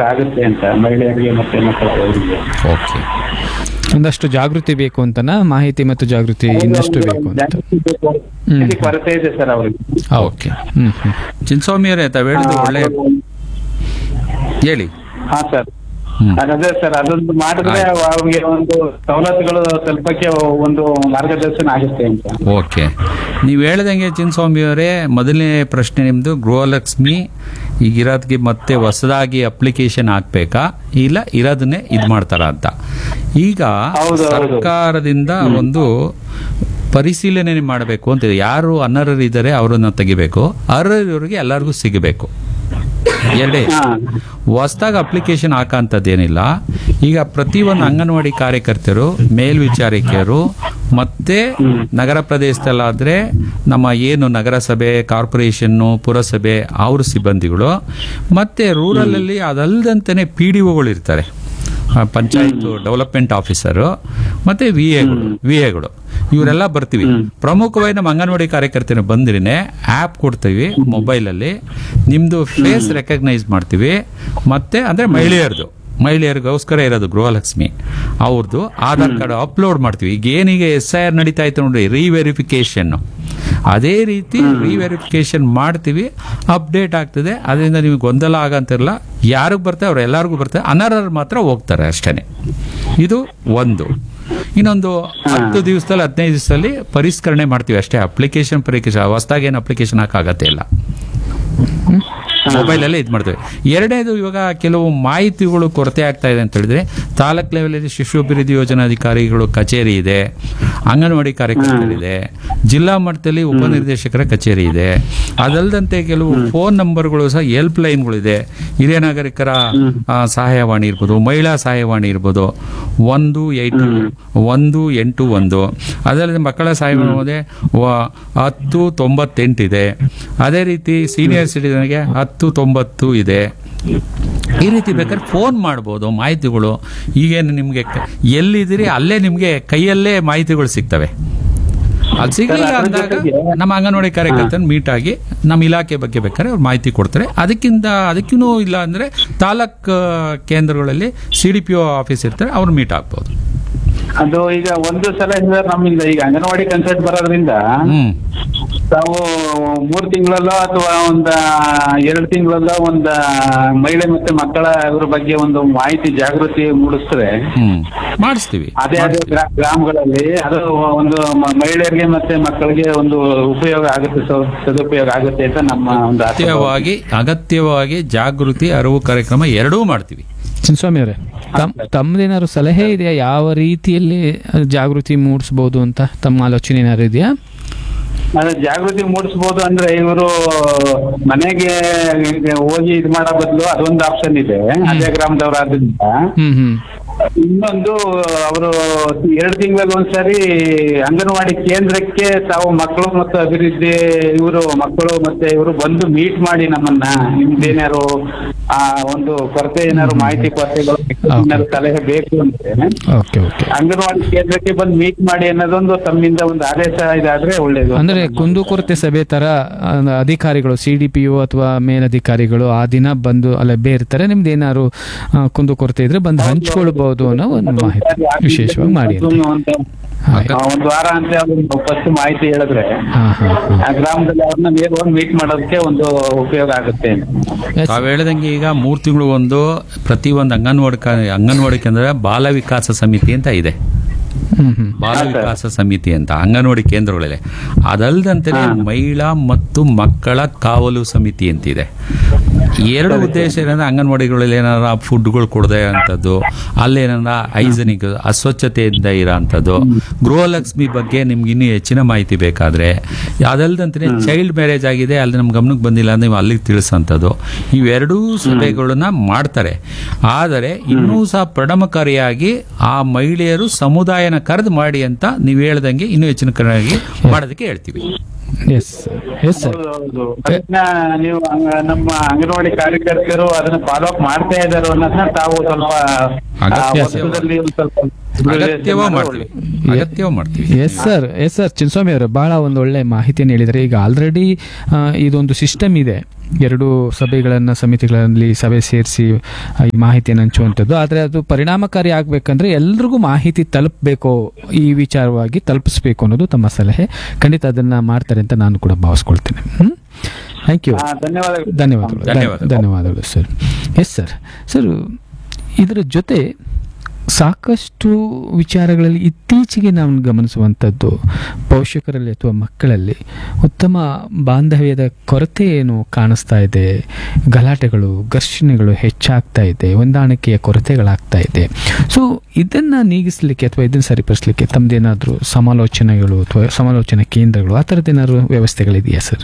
ಆಗುತ್ತೆ ಅಂತ ಮಹಿಳೆಯರಿಗೆ ಮತ್ತೆ ಮಕ್ಕಳಿಗೆ ಓಕೆ ಒಂದಷ್ಟು ಜಾಗೃತಿ ಬೇಕು ಅಂತನಾ ಮಾಹಿತಿ ಮತ್ತು ಜಾಗೃತಿ ಇನ್ನಷ್ಟು ಬೇಕು ಅಂತ ಜಾಗೃತಿ ಬೇಕು. ಹ್ಮ್. ಇಲ್ಲಿ ಕೊರತೆ ಇದೆ ಸರ್ ಅವ್ರಿಗೆ ಓಕೆ ಹ್ಮ್ ಹ್ಮ್ ಚಿನ್ಸ್ವಾಮಿ ಅವರೇ ತಾವು ಹೇಳಿದ್ರು ಒಳ್ಳೆ ಹೇಳಿ ಹಾ ಸರ್ ಹ್ಮ್. ಅದೇ ಸರ್ ಅದೊಂದು ಮಾಡಿದ್ರೆ ಅವ್ರಿಗೆ ಒಂದು ಸವಲತ್ತುಗಳು ತಲುಪಕ್ಕೆ ಒಂದು ಮಾರ್ಗದರ್ಶನ ಆಗುತ್ತೆ ಅಂತ ಓಕೆ ನೀವು ಹೇಳ್ದಂಗೆ ಚಿನ್ಸ್ವಾಮಿ ಅವರೇ ಮೊದಲನೇ ಪ್ರಶ್ನೆ ನಿಮ್ಮದು ಗೃಹಲಕ್ಷ್ಮಿ ಈಗ ಇರೋದಕ್ಕೆ ಮತ್ತೆ ಹೊಸದಾಗಿ ಅಪ್ಲಿಕೇಶನ್ ಹಾಕ್ಬೇಕಾ ಇಲ್ಲ ಇರೋದನ್ನೇ ಇದು ಮಾಡ್ತಾರ ಅಂತ ಈಗ ಹೌದು, ಹೌದು. ಸರ್ಕಾರದಿಂದ ಒಂದು ಪರಿಶೀಲನೆ ಮಾಡಬೇಕು ಅಂತ ಯಾರು ಅನರ್ಹರಿದ್ದಾರೆ ಅವರನ್ನ ತೆಗಿಬೇಕು ಅರ್ಹರಿಗೆ ಎಲ್ಲರಿಗೂ ಸಿಗಬೇಕು ಎರಡೇ ಹಾ ಹೊಸ್ದಾಗಿ ಅಪ್ಲಿಕೇಶನ್ ಹಾಕಂಥದ್ದೇನಿಲ್ಲ ಈಗ ಪ್ರತಿಯೊಂದು ಅಂಗನವಾಡಿ ಕಾರ್ಯಕರ್ತರು ಮೇಲ್ವಿಚಾರಕಿಯರು ಮತ್ತೆ ನಗರ ಪ್ರದೇಶದಲ್ಲಾದ್ರೆ ನಮ್ಮ ಏನು ನಗರಸಭೆ ಕಾರ್ಪೊರೇಷನ್ನು ಪುರಸಭೆ ಅವ್ರ ಸಿಬ್ಬಂದಿಗಳು ಮತ್ತೆ ರೂರಲಲ್ಲಿ ಅದಲ್ಲದಂತೆಯೇ ಪಿ ಡಿ ಒಗಳು ಇರ್ತಾರೆ ಪಂಚಾಯತ್ ಡೆವಲಪ್ಮೆಂಟ್ ಆಫೀಸರು ಮತ್ತೆ ವಿ ಎಗಳು ವಿ ಎಗಳು ಇವರೆಲ್ಲ ಬರ್ತೀವಿ ಪ್ರಮುಖವಾಗಿ ನಮ್ಮ ಅಂಗನವಾಡಿ ಕಾರ್ಯಕರ್ತರು ಬಂದ್ರೇನೆ ಆ್ಯಪ್ ಕೊಡ್ತೀವಿ ಮೊಬೈಲಲ್ಲಿ ನಿಮ್ಮದು ಫೇಸ್ ರೆಕಗ್ನೈಸ್ ಮಾಡ್ತೀವಿ ಮತ್ತೆ ಅಂದರೆ ಮಹಿಳೆಯರದು ಮಹಿಳೆಯರಿಗೋಸ್ಕರ ಇರೋದು ಗೃಹಲಕ್ಷ್ಮಿ ಅವ್ರದ್ದು ಆಧಾರ್ ಕಾರ್ಡ್ ಅಪ್ಲೋಡ್ ಮಾಡ್ತೀವಿ ಈಗ ಏನೀಗ ಎಸ್ ಐ ಆರ್ ನಡೀತಾ ಇತ್ತು ನೋಡ್ರಿ ರೀವೆರಿಫಿಕೇಶನ್ ಅದೇ ರೀತಿ ರೀವೆರಿಫಿಕೇಶನ್ ಮಾಡ್ತೀವಿ ಅಪ್ಡೇಟ್ ಆಗ್ತದೆ ಅದರಿಂದ ನಿಮಗೆ ಗೊಂದಲ ಆಗಂತಿರಲ್ಲ ಯಾರಿಗೆ ಬರ್ತದೆ ಅವ್ರು ಎಲ್ಲರಿಗೂ ಬರ್ತದೆ ಅನರ್ಹರು ಮಾತ್ರ ಹೋಗ್ತಾರೆ ಅಷ್ಟೇ ಇದು ಒಂದು ಇನ್ನೊಂದು ಹತ್ತು ದಿವಸದಲ್ಲಿ ಹದಿನೈದು ದಿವಸದಲ್ಲಿ ಪರಿಷ್ಕರಣೆ ಮಾಡ್ತೀವಿ ಅಷ್ಟೇ ಅಪ್ಲಿಕೇಶನ್ ಪರಿಕೇಶನ್ ಹೊಸದಾಗಿ ಏನು ಅಪ್ಲಿಕೇಶನ್ ಹಾಕಾಗತ್ತೆ ಇಲ್ಲ ಮೊಬೈಲಲ್ಲೇ ಇದು ಮಾಡ್ತೇವೆ ಎರಡನೇದು ಇವಾಗ ಕೆಲವು ಮಾಹಿತಿಗಳು ಕೊರತೆ ಆಗ್ತಾ ಇದೆ ಅಂತ ಹೇಳಿದ್ರೆ ತಾಲೂಕ್ ಲೆವೆಲಲ್ಲಿ ಶಿಶು ಅಭಿವೃದ್ಧಿ ಯೋಜನಾಧಿಕಾರಿಗಳು ಕಚೇರಿ ಇದೆ ಅಂಗನವಾಡಿ ಕಾರ್ಯಕರ್ತರಿದೆ ಜಿಲ್ಲಾ ಮಟ್ಟದಲ್ಲಿ ಉಪನಿರ್ದೇಶಕರ ಕಚೇರಿ ಇದೆ ಅದಲ್ಲದಂತೆ ಕೆಲವು ಫೋನ್ ನಂಬರ್ಗಳು ಸಹ ಹೆಲ್ಪ್ ಲೈನ್ಗಳಿದೆ ಹಿರಿಯ ನಾಗರಿಕರ ಆ, ಸಹಾಯವಾಣಿ ಇರ್ಬೋದು ಮಹಿಳಾ ಸಹಾಯವಾಣಿ ಇರ್ಬೋದು ಒಂದು ಏಯ್ಟು ಒಂದು ಎಂಟು ಒಂದು ಅದಲ್ಲದೆ ಮಕ್ಕಳ ಸಹಾಯವಾಣಿ ಹೋದೆ ವ- ಹತ್ತು ತೊಂಬತ್ತೆಂಟಿದೆ ಅದೇ ರೀತಿ ಸೀನಿಯರ್ ಸಿಟಿಸನ್ಗೆ ಹತ್ತು ತೊಂಬತ್ತು ಇದೆ ಈ ರೀತಿ ಬೇಕಾದ್ರೆ ಫೋನ್ ಮಾಡ್ಬೋದು ಮಾಹಿತಿಗಳು ಈಗೇನು ನಿಮಗೆ ಎಲ್ಲಿದ್ದೀರಿ ಅಲ್ಲೇ ನಿಮಗೆ ಕೈಯಲ್ಲೇ ಮಾಹಿತಿಗಳು ಸಿಗ್ತವೆ ಅದು ಸಿಗಲಿಲ್ಲ ಅದ್ರ ಅಂದಾಗ ಜೊತೆಗೆ- ನಮ್ಮ ಅಂಗನವಾಡಿ ಕಾರ್ಯಕರ್ತನ ಮೀಟ್ ಆಗಿ ನಮ್ಮ ಇಲಾಖೆ ಬಗ್ಗೆ ಬೇಕಾದ್ರೆ ಅವ್ರು ಮಾಹಿತಿ ಕೊಡ್ತಾರೆ ಅದಕ್ಕಿಂತ ಅದಕ್ಕೂ ಇಲ್ಲ ಅಂದ್ರೆ ತಾಲೂಕ್ ಕೇಂದ್ರಗಳಲ್ಲಿ C D P O office ಇರ್ತಾರೆ ಅವ್ರು ಮೀಟ್ ಆಗ್ಬೋದು ಅದು ಈಗ ಒಂದು ಸಲ ಸರ್ ನಮ್ಮಿಂದ ಈಗ ಅಂಗನವಾಡಿ ಕನ್ಸಲ್ಟ್ ಬರೋದ್ರಿಂದ ಹ್ಮ್ ತಾವು ಮೂರ್ ತಿಂಗಳಲ್ಲೋ ಅಥವಾ ಒಂದ ಎರಡು ತಿಂಗಳಲ್ಲೋ ಒಂದ ಮಹಿಳೆ ಮತ್ತೆ ಮಕ್ಕಳ ಇವ್ರ ಬಗ್ಗೆ ಒಂದು ಮಾಹಿತಿ ಜಾಗೃತಿ ಮೂಡಿಸಿದ್ರೆ ಹ್ಮ್ ಮಾಡಿಸ್ತೀವಿ ಅದೇ ಅದೇ ಗ್ರಾ- ಗ್ರಾಮಗಳಲ್ಲಿ ಅದು ಒಂದು ಮ- ಮಹಿಳೆಯರಿಗೆ ಮತ್ತೆ ಮಕ್ಕಳಿಗೆ ಒಂದು ಉಪಯೋಗ ಆಗುತ್ತೆ ಸ- ಸದುಪಯೋಗ ಆಗುತ್ತೆ ಅಂತ ನಮ್ಮ ಒಂದು ಆಶಯ. ಅಗತ್ಯವಾಗಿ ಅಗತ್ಯವಾಗಿ ಜಾಗೃತಿ ಅರಿವು ಕಾರ್ಯಕ್ರಮ ಎರಡೂ ಮಾಡ್ತೀವಿ ಚಿನ್ಸ್ವಾಮಿ ಅವರೇ ತಮ್ ತಮ್ಮದೇನಾದ್ರು ಸಲಹೆ ಇದೆಯಾ ಯಾವ ರೀತಿಯಲ್ಲಿ ಜಾಗೃತಿ ಮೂಡಿಸ್ಬೋದು ಅಂತ ತಮ್ಮ ಆಲೋಚನೆ ಏನಾದ್ರು ಇದೆಯಾ ಅದೇ ಜಾಗೃತಿ ಮೂಡಿಸ್ಬೋದು ಅಂದ್ರೆ ಇವರು ಮನೆಗೆ ಈಗ ಹೋಗಿ ಇದು ಮಾಡೋ ಬದಲು ಅದೊಂದು ಆಪ್ಷನ್ ಇದೆ ಅದೇ ಗ್ರಾಮದವರಾದ್ರಿಂದ ಹ್ಮ್ ಹ್ಮ್ ಇನ್ನೊಂದು ಅವರು ಎರಡು ತಿಂಗಳಿಗೆ ಒಂದ್ಸರಿ ಅಂಗನವಾಡಿ ಕೇಂದ್ರಕ್ಕೆ ತಾವು ಮಕ್ಕಳು ಮತ್ತು ಅಭಿವೃದ್ಧಿ ಇವರು ಮಕ್ಕಳು ಮತ್ತೆ ಇವರು ಬಂದು ಮೀಟ್ ಮಾಡಿ ನಮ್ಮನ್ನ ನಿಮ್ದೇನಾರು ಆ ಒಂದು ಕೊರತೆ ಏನಾದ್ರು ಮಾಹಿತಿ ಕೊರತೆಗಳು ಏನಾದ್ರು ಸಲಹೆ ಬೇಕು ಅಂದ್ರೆ ಓಕೆ ಓಕೆ ಅಂಗನವಾಡಿ ಕೇಂದ್ರಕ್ಕೆ ಬಂದು ಮೀಟ್ ಮಾಡಿ ಅನ್ನೋದೊಂದು ತಮ್ಮಿಂದ ಒಂದು ಆದೇಶ ಇದಾದ್ರೆ ಒಳ್ಳೇದು ಅಂದ್ರೆ ಕುಂದುಕೊರತೆ ಸಭೆ ತರ ಆ, ಅಧಿಕಾರಿಗಳು ಸಿ ಡಿ ಪಿ ಅಥವಾ ಮೇಲಧಿಕಾರಿಗಳು ಆ ದಿನ ಬಂದು ಲಭ್ಯ ಇರ್ತಾರೆ ನಿಮ್ದು ಏನಾದ್ರು ಆ, ಕುಂದುಕೊರತೆ ಇದ್ರೆ ಬಂದು ಹಂಚ್ಕೊಳ್ಬಹುದು ಅನ್ನೋ ಒಂದು ಮಾಹಿತಿ ವಿಶೇಷವಾಗಿ ಮಾಡಿ ಅಂತ. ಒಂದು ಆಯ್ತು. ಆ, ಒಂದು ವಾರ ಅಂತ ಒಂದು ಫಸ್ಟ್ ಮಾಹಿತಿ ಹೇಳಿದ್ರೆ ಹಾ ಹಾ ಹಾ ಆ ಗ್ರಾಮದಲ್ಲಿ ಅವ್ರನ್ನ ನೇರವಾಗಿ ಮೀಟ್ ಮಾಡೋದಕ್ಕೆ ಒಂದು ಉಪಯೋಗ ಆಗುತ್ತೆ ಎಸ್. ತಾವು ಹೇಳ್ದಂಗೆ ಈಗ ಮೂರು ತಿಂಗಳು ಒಂದು ಪ್ರತಿ ಒಂದು ಅಂಗನವಾಡಿ ಕಾ- ಅಂಗನವಾಡಿ ಕೇಂದ್ರ ಬಾಲ ವಿಕಾಸ ಸಮಿತಿ ಅಂತ ಇದೆ ಹ್ಮ್ ಹ್ಮ್ ಬಾಲ ವಿಕಾಸ ಸಮಿತಿ ಅಂತ ಅಂಗನವಾಡಿ ಕೇಂದ್ರಗಳಲ್ಲಿ ಅದಲ್ಲದಂತೆ ಮಹಿಳಾ ಮತ್ತು ಮಕ್ಕಳ ಕಾವಲು ಸಮಿತಿ ಅಂತಿದೆ ಎರಡು ಉದ್ದೇಶ ಏನಂದ್ರೆ ಅಂಗನವಾಡಿಗಳಲ್ಲಿ ಏನಾರ ಫುಡ್ಗಳು ಕೊಡದೆ ಅಂಥದ್ದು ಅಲ್ಲೇನಾರ ಹೈಜನಿಕ್ ಅಸ್ವಚ್ಛತೆಯಿಂದ ಇರೋ ಅಂಥದ್ದು ಗೃಹಲಕ್ಷ್ಮಿ ಬಗ್ಗೆ ನಿಮ್ಗೆ ಇನ್ನೂ ಹೆಚ್ಚಿನ ಮಾಹಿತಿ ಬೇಕಾದ್ರೆ ಅದಲ್ಲದಂತೆ ಚೈಲ್ಡ್ ಮ್ಯಾರೇಜ್ ಆಗಿದೆ ಅಲ್ಲಿ ನಮ್ಮ ಗಮನಕ್ಕೆ ಬಂದಿಲ್ಲ ಅಂದ್ರೆ ನೀವು ಅಲ್ಲಿಗೆ ತಿಳಿಸೋಂಥದ್ದು ಇವೆರಡೂ ಸಭೆಗಳನ್ನ ಮಾಡ್ತಾರೆ ಆದರೆ ಇನ್ನೂ ಸಹ ಪರಿಣಾಮಕಾರಿಯಾಗಿ ಆ ಮಹಿಳೆಯರು ಸಮುದಾಯನ ಕರೆದು ಮಾಡಿ ಅಂತ ನೀವು ಹೇಳ್ದಂಗೆ ಇನ್ನೂ ಹೆಚ್ಚಿನ ಕರೆಯಾಗಿ ಮಾಡೋದಕ್ಕೆ ಹೇಳ್ತೀವಿ ಎಸ್ ಎಸ್ ಸರ್ ಹೌದು. ಅದನ್ನ ನೀವು ಅಂಗ- ನಮ್ಮ ಅಂಗನವಾಡಿ ಕಾರ್ಯಕರ್ತರು ಅದನ್ನ ಫಾಲೋ ಅಪ್ ಮಾಡ್ತಾ ಇದ್ದಾರೆ ಅನ್ನೋದನ್ನ ತಾವು ಸ್ವಲ್ಪ ಆ, ಅಗತ್ಯ ವರ್ಷದಲ್ಲಿ ಒಂದ್ ಸ್ವಲ್ಪ ಅಗತ್ಯವೂ ಮಾಡ್ತೀವಿ ಅಗತ್ಯವೂ ಮಾಡ್ತೀವಿ yes sir yes sir Chinnaswamy ಅವರು ಬಹಳ ಒಂದು ಒಳ್ಳೆ ಮಾಹಿತಿಯನ್ನು ಹೇಳಿದರೆ ಈಗ ಆಲ್ರೆಡಿ ಇದೊಂದು ಸಿಸ್ಟಮ್ ಇದೆ ಎರಡು ಸಭೆಗಳನ್ನು ಸಮಿತಿಗಳಲ್ಲಿ ಸಭೆ ಸೇರಿಸಿ ಈ ಮಾಹಿತಿಯನ್ನು ಹಂಚುವಂಥದ್ದು ಆದರೆ ಅದು ಪರಿಣಾಮಕಾರಿ ಆಗಬೇಕಂದ್ರೆ ಎಲ್ರಿಗೂ ಮಾಹಿತಿ ತಲುಪಬೇಕು ಈ ವಿಚಾರವಾಗಿ ತಲುಪಿಸ್ಬೇಕು ಅನ್ನೋದು ತಮ್ಮ ಸಲಹೆ ಖಂಡಿತ ಅದನ್ನು ಮಾಡ್ತಾರೆ ಅಂತ ನಾನು ಕೂಡ ಭಾವಿಸ್ಕೊಳ್ತೇನೆ ಥ್ಯಾಂಕ್ ಯು ಹಾ, ಧನ್ಯವಾದಗಳು ಧನ್ಯವಾದಗಳು ಧನ್ಯವಾದ. ಧನ್ಯವಾದಗಳು ಸರ್ ಎಸ್ ಸರ್ ಸರ್ ಇದರ ಜೊತೆ ಸಾಕಷ್ಟು ವಿಚಾರಗಳಲ್ಲಿ ಇತ್ತೀಚೆಗೆ ನಾವು ಗಮನಿಸುವಂಥದ್ದು ಪೋಷಕರಲ್ಲಿ ಅಥವಾ ಮಕ್ಕಳಲ್ಲಿ ಉತ್ತಮ ಬಾಂಧವ್ಯದ ಕೊರತೆ ಏನು ಕಾಣಿಸ್ತಾ ಇದೆ ಗಲಾಟೆಗಳು ಘರ್ಷಣೆಗಳು ಹೆಚ್ಚಾಗ್ತಾ ಇದೆ ಹೊಂದಾಣಿಕೆಯ ಕೊರತೆಗಳಾಗ್ತಾ ಇದೆ ಸೊ ಇದನ್ನು ನೀಗಿಸಲಿಕ್ಕೆ ಅಥವಾ ಇದನ್ನು ಸರಿಪಡಿಸಲಿಕ್ಕೆ ತಮ್ಮದೇನಾದರೂ ಸಮಾಲೋಚನೆಗಳು ಅಥವಾ ಸಮಾಲೋಚನಾ ಕೇಂದ್ರಗಳು ಆ ಥರದ್ದೇನಾದ್ರು ವ್ಯವಸ್ಥೆಗಳಿದೆಯಾ ಸರ್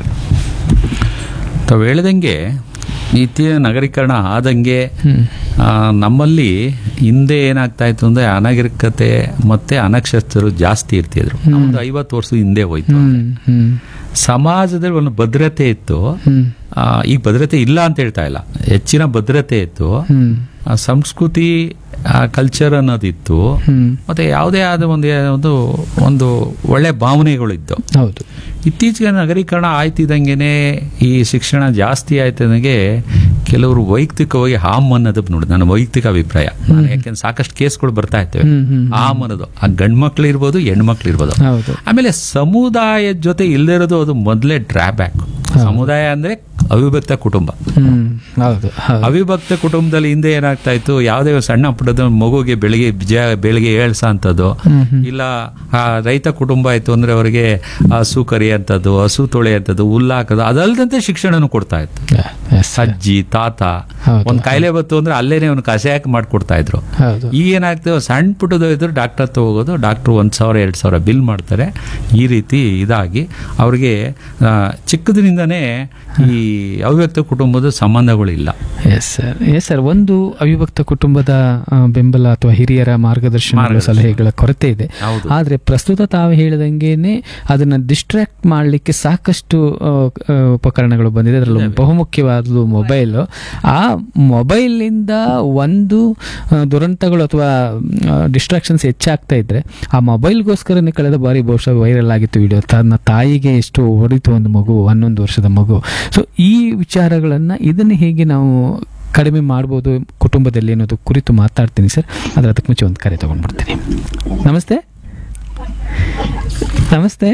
ತಾವು ಹೇಳ್ದಂಗೆ ಇತ್ತೀಚಿನ ನಗರೀಕರಣ ಆದಂಗೆ ಹ್ಮ್. ಆ, ನಮ್ಮಲ್ಲಿ ಹಿಂದೆ ಏನಾಗ್ತಾ ಇತ್ತು ಅಂದ್ರೆ ಅನಾಗರಿಕತೆ ಮತ್ತೆ ಅನಕ್ಷರಸ್ಥರು ಜಾಸ್ತಿ ಇರ್ತಿದ್ರು ಒಂದು ಐವತ್ತು ವರ್ಷ ಹಿಂದೆ ಹೋಯ್ತು ಹ್ಮ್ ಹ್ಮ್ ಸಮಾಜದಲ್ಲಿ ಒಂದು ಭದ್ರತೆ ಇತ್ತು ಹ್ಮ್ ಆ, ಈಗ ಭದ್ರತೆ ಇಲ್ಲ ಅಂತ ಹೇಳ್ತಾ ಇಲ್ಲ ಹೆಚ್ಚಿನ ಭದ್ರತೆ ಇತ್ತು ಹ್ಮ್ ಆ, ಸಂಸ್ಕೃತಿ ಕಲ್ಚರ್ ಅನ್ನೋದಿತ್ತು ಹ್ಮ್ ಮತ್ತೆ ಯಾವುದೇ ಆದ ಒಂದು ಒಂದು ಒಂದು ಒಳ್ಳೆ ಭಾವನೆಗಳಿದ್ದು ಹೌದು ಇತ್ತೀಚೆಗೆ ನಗರೀಕರಣ ಆಯ್ತಿದ್ದಂಗೆನೆ ಈ ಶಿಕ್ಷಣ ಜಾಸ್ತಿ ಆಯ್ತಿದಂಗೆ ಕೆಲವರು ವೈಯಕ್ತಿಕವಾಗಿ ಹಾಮ್ ಅನ್ನೋದು ನೋಡಿ ನನ್ನ ವೈಯಕ್ತಿಕ ಅಭಿಪ್ರಾಯ ನಾನು ಯಾಕೆಂದ್ರೆ ಸಾಕಷ್ಟು ಕೇಸ್ಗಳು ಬರ್ತಾ ಇರ್ತವೆ ಹ್ಮ್ ಹ್ಮ್ ಹಾಮ್ ಅನ್ನೋದು ಆ ಗಂಡು ಮಕ್ಳು ಇರ್ಬೋದು ಹೆಣ್ಮಕ್ಳು ಇರ್ಬೋದು ಹೌದು ಆಮೇಲೆ ಸಮುದಾಯದ ಜೊತೆ ಇಲ್ದಿರೋದು ಅದು ಮೊದಲೇ ಡ್ರಾಬ್ಯಾಕ್ ಸಮುದಾಯ ಅಂದ್ರೆ ಅವಿಭಕ್ತ ಕುಟುಂಬ ಹ್ಮ್ ಹೌದು ಹೌದು ಅವಿಭಕ್ತ ಕುಟುಂಬದಲ್ಲಿ ಹಿಂದೆ ಏನಾಗ್ತಾ ಇತ್ತು ಯಾವುದೇ ಒಂದು ಸಣ್ಣ ಪುಟ್ಟದ ಮಗುಗೆ ಬೆಳಿಗ್ಗೆ ಜ- ಬೆಳಿಗ್ಗೆ ಏಳ್ಸ ಅಂತದ್ದು ಹ್ಮ್ ಹ್ಮ್ ಇಲ್ಲ ಆ ರೈತ ಕುಟುಂಬ ಆಯ್ತು ಅಂದ್ರೆ ಅವರಿಗೆ ಹಸು ಕರಿಯಂಥದ್ದು ಹಸು ತೊಳೆಯಂಥದ್ದು ಹುಲ್ಲಾಕೋದು ಅದಲ್ದಂತೆ ಶಿಕ್ಷಣನೂ ಕೊಡ್ತಾ ಇತ್ತು Yes, sir. ಅಜ್ಜಿ ತಾತ ಹೌದು. ಒಂದ್ ಕಾಯಿಲೆ ಬತ್ತು ಅಂದ್ರೆ ಅಲ್ಲೇನೆ ಒಂದು ಕಷಾಯಕ ಮಾಡ್ಕೊಡ್ತಾ ಇದ್ರು ಹೌದು ಈಗ ಏನಾಗ್ತದೆ ಸಣ್ಣ ಪುಟ್ಟದ ಇದ್ರು ಡಾಕ್ಟರ್ ಹತ್ರ ಹೋಗೋದು ಡಾಕ್ಟ್ರು ಒಂದು ಸಾವಿರ ಎರಡು ಸಾವಿರ ಬಿಲ್ ಮಾಡ್ತಾರೆ ಈ ರೀತಿ ಇದಾಗಿ ಅವ್ರಿಗೆ ಆ, ಚಿಕ್ಕದ್ರಿಂದನೇ ಈ ಅವಿಭಕ್ತ ಕುಟುಂಬದ ಸಂಬಂಧಗಳಿಲ್ಲ ಎಸ್ ಸರ್ ಎಸ್ ಸರ್ ಒಂದು ಅವಿಭಕ್ತ ಕುಟುಂಬದ ಆ, ಬೆಂಬಲ ಅಥವಾ ಹಿರಿಯರ ಮಾರ್ಗದರ್ಶನ ಮಾರ್ಗದರ್ಶನ. ಸಲಹೆಗಳ ಕೊರತೆ ಇದೆ ಹೌದು. ಆದ್ರೆ ಪ್ರಸ್ತುತ ತಾವು ಹೇಳಿದಂಗೆನೆ ಅದನ್ನ ಡಿಸ್ಟ್ರಾಕ್ಟ್ ಮಾಡಲಿಕ್ಕೆ ಸಾಕಷ್ಟು ಆ, ಆ, ಉಪಕರಣಗಳು ಬಂದಿದೆ ಅದರಲ್ಲಿ ಬಹುಮುಖ್ಯವಾದದ್ದು ಮೊಬೈಲ್ ಆ ಮೊಬೈಲ್ನಿಂದ ಒಂದು ಆ, ದುರಂತಗಳು ಅಥವಾ ಡಿಸ್ಟ್ರಾಕ್ಷನ್ಸ್ ಹೆಚ್ಚಾಗ್ತಾ ಇದ್ರೆ ಆ ಮೊಬೈಲ್ಗೋಸ್ಕರನೇ ಕಳೆದ ಬಾರಿ ಬಹುಶಃ ವೈರಲ್ ಆಗಿತ್ತು ವಿಡಿಯೋ ತನ್ನ ತಾಯಿಗೆ ಎಷ್ಟು ಹೊಡಿತು ಒಂದು ಮಗು ಹನ್ನೊಂದು ವರ್ಷದ ಮಗು ಸೊ ಈ ವಿಚಾರಗಳನ್ನು ಇದನ್ನು ಹೇಗೆ ನಾವು ಕಡಿಮೆ ಮಾಡ್ಬೋದು ಕುಟುಂಬದಲ್ಲಿ ಅನ್ನೋದು ಕುರಿತು ಮಾತಾಡ್ತೀನಿ ಸರ್ ಆದರೆ ಅದಕ್ಕೆ ಮುಂಚೆ ಒಂದು ಕರೆ ತಗೊಂಡ್ಬಿಡ್ತೀನಿ ನಮಸ್ತೆ ನಮಸ್ತೆ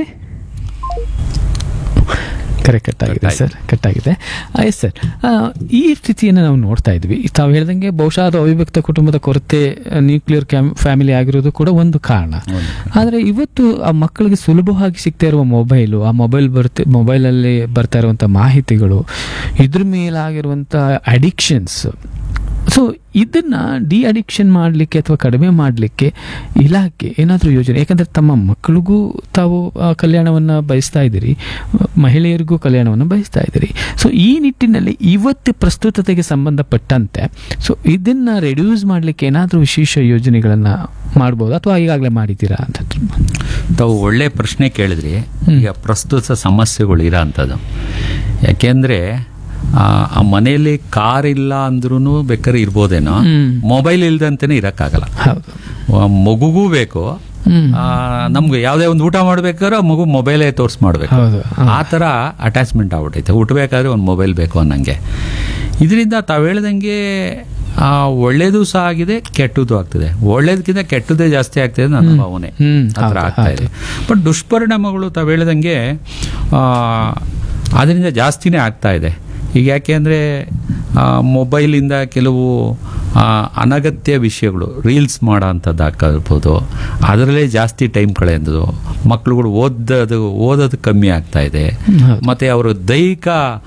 ಕರೆ ಕಟ್ಟಾಗಿದೆ ಸರ್ ಕಟ್ಟಾಗಿದೆ ಎಸ್ ಸರ್ ಈ ಸ್ಥಿತಿಯನ್ನು ನಾವು ನೋಡ್ತಾ ಇದ್ವಿ ತಾವು ಹೇಳ್ದಂಗೆ ಬಹುಶಃ ಅದು ಅವಿಭಕ್ತ ಕುಟುಂಬದ ಕೊರತೆ ನ್ಯೂಕ್ಲಿಯರ್ ಕ್ಯಾಮ್ ಫ್ಯಾಮಿಲಿ ಆಗಿರೋದು ಕೂಡ ಒಂದು ಕಾರಣ ಆದರೆ ಇವತ್ತು ಆ ಮಕ್ಕಳಿಗೆ ಸುಲಭವಾಗಿ ಸಿಗ್ತಾ ಇರುವ ಮೊಬೈಲು ಆ ಮೊಬೈಲ್ ಬರ್ತ ಮೊಬೈಲಲ್ಲಿ ಬರ್ತಾ ಇರುವಂಥ ಮಾಹಿತಿಗಳು ಇದ್ರ ಮೇಲಾಗಿರುವಂಥ ಅಡಿಕ್ಷನ್ಸ್ ಸೊ ಇದನ್ನ ಡಿ ಅಡಿಕ್ಷನ್ ಮಾಡಲಿಕ್ಕೆ ಅಥವಾ ಕಡಿಮೆ ಮಾಡಲಿಕ್ಕೆ ಇಲಾಖೆ ಏನಾದರೂ ಯೋಜನೆ ಯಾಕಂದರೆ ತಮ್ಮ ಮಕ್ಕಳಿಗೂ ತಾವು ಆ, ಕಲ್ಯಾಣವನ್ನು ಬಯಸ್ತಾ ಇದ್ದೀರಿ ಮಹಿಳೆಯರಿಗೂ ಕಲ್ಯಾಣವನ್ನು ಬಯಸ್ತಾ ಇದ್ದೀರಿ ಸೊ ಈ ನಿಟ್ಟಿನಲ್ಲಿ ಇವತ್ತು ಪ್ರಸ್ತುತತೆಗೆ ಸಂಬಂಧಪಟ್ಟಂತೆ ಸೊ ಇದನ್ನು ರೆಡ್ಯೂಸ್ ಮಾಡಲಿಕ್ಕೆ ಏನಾದರೂ ವಿಶೇಷ ಯೋಜನೆಗಳನ್ನು ಮಾಡ್ಬೋದು ಅಥವಾ ಈಗಾಗಲೇ ಮಾಡಿದ್ದೀರಾ ಅಂತ ತಾವು ಒಳ್ಳೆ ಪ್ರಶ್ನೆ ಕೇಳಿದ್ರಿ ಈಗ ಪ್ರಸ್ತುತ ಸಮಸ್ಯೆಗಳು ಇರೋ ಅಂಥದ್ದು ಯಾಕೆಂದ್ರೆ ಆ ಆ ಮನೆಯಲ್ಲಿ ಕಾರ್ ಇಲ್ಲ ಅಂದ್ರೂ ಬೇಕಾದ್ರೆ ಇರ್ಬೋದೇನೋ ಹ್ಮ್. ಮೊಬೈಲ್ ಇಲ್ದಂತೆನೇ ಇರಕ್ಕಾಗಲ್ಲ ಹೌದು ಆ, ಮಗುಗೂ ಬೇಕು ಹ್ಮ್. ಆ, ನಮ್ಗೆ ಯಾವುದೇ ಒಂದು ಊಟ ಮಾಡ್ಬೇಕಾದ್ರೆ ಆ ಮಗು ಮೊಬೈಲೇ ತೋರಿಸ್ ಮಾಡ್ಬೇಕು ಹೌದು ಆ ಥರ ಅಟ್ಯಾಚ್ಮೆಂಟ್ ಆಗ್ಬಿಟ್ಟೈತೆ ಹುಟ್ಟಬೇಕಾದ್ರೆ ಒಂದು ಮೊಬೈಲ್ ಬೇಕು ಅನ್ನಂಗೆ ಇದರಿಂದ ತಾವು ಹೇಳ್ದಂಗೆ ಆ, ಒಳ್ಳೇದು ಸಹ ಆಗಿದೆ ಕೆಟ್ಟದ್ದು ಆಗ್ತದೆ ಒಳ್ಳೇದಕ್ಕಿಂತ ಕೆಟ್ಟದ್ದೇ ಜಾಸ್ತಿ ಆಗ್ತಿದೆ ನನ್ನ ಭಾವನೆ ಹ್ಮ್, ಆ ಥರ ಹೌದು, ಆಗ್ತಾ ಇದೆ ಬಟ್ ದುಷ್ಪರಿಣಾಮಗಳು ತಾವು ಹೇಳ್ದಂಗೆ ಆ, ಅದರಿಂದ ಜಾಸ್ತಿನೇ ಆಗ್ತಾ ಇದೆ ಈಗ ಯಾಕೆ ಅಂದರೆ ಮೊಬೈಲಿಂದ ಕೆಲವು ಆ, ಅನಗತ್ಯ ವಿಷಯಗಳು ರೀಲ್ಸ್ ಮಾಡೋ ಅಂಥದ್ದು ಹಾಕಿರ್ಬೋದು ಅದರಲ್ಲೇ ಜಾಸ್ತಿ ಟೈಮ್ ಕಳೆಯೋದು ಮಕ್ಳುಗಳು ಓದೋದು ಓದೋದು ಕಮ್ಮಿ ಆಗ್ತಾ ಇದೆ ಹೌದು. ಮತ್ತು ಅವರು ದೈಹಿಕ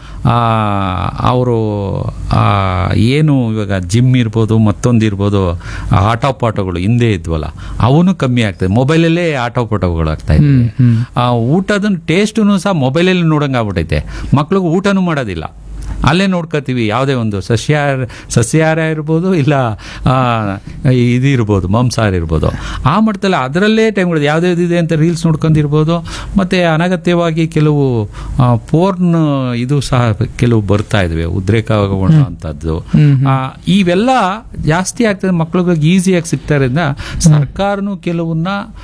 ಅವರು ಏನು ಇವಾಗ ಜಿಮ್ ಇರ್ಬೋದು ಮತ್ತೊಂದು ಇರ್ಬೋದು ಆ ಆಟೋ ಪಾಠಗಳು ಹಿಂದೆ ಇದ್ವಲ್ಲ ಅವನು ಕಮ್ಮಿ ಆಗ್ತದೆ ಮೊಬೈಲಲ್ಲೇ ಆಟೋ ಪಾಠಗಳು ಆಗ್ತಾ ಇದೆ ಹ್ಮ್, ಹ್ಮ್. ಆ ಊಟದ ಟೇಸ್ಟನ್ನು ಸಹ ಮೊಬೈಲಲ್ಲಿ ನೋಡಂಗೆ ಆಗ್ಬಿಟ್ಟೈತೆ ಮಕ್ಳಿಗೆ ಊಟನೂ ಮಾಡೋದಿಲ್ಲ ಅಲ್ಲೇ ನೋಡ್ಕೋತೀವಿ ಯಾವುದೇ ಒಂದು ಸಸ್ಯಾಹಾರ ಸಸ್ಯಾಹಾರ ಇರ್ಬೋದು ಇಲ್ಲ ಆ, ಇದು ಇರ್ಬೋದು ಮಾಂಸಾಹಾರ ಇರ್ಬೋದು ಆ ಮಟ್ಟದಲ್ಲಿ ಅದರಲ್ಲೇ ಟೈಮ್ ಯಾವುದೇ ಇದೆ ಅಂತ ರೀಲ್ಸ್ ನೋಡ್ಕೊಂಡಿರ್ಬೋದು ಮತ್ತು ಅನಗತ್ಯವಾಗಿ ಕೆಲವು ಪೋರ್ನ್ ಇದು ಸಹ ಕೆಲವು ಬರ್ತಾ ಇದ್ವಿ ಉದ್ರೇಕಗೊಳ್ಳುವಂಥದ್ದು ಹ್ಮ್, ಆ, ಇವೆಲ್ಲ ಜಾಸ್ತಿ ಆಗ್ತದೆ ಮಕ್ಳಿಗೆ ಈಸಿಯಾಗಿ ಸಿಗ್ತಾ ಇರೋದ್ರಿಂದ ಸರ್ಕಾರನು ಕೆಲವನ್ನ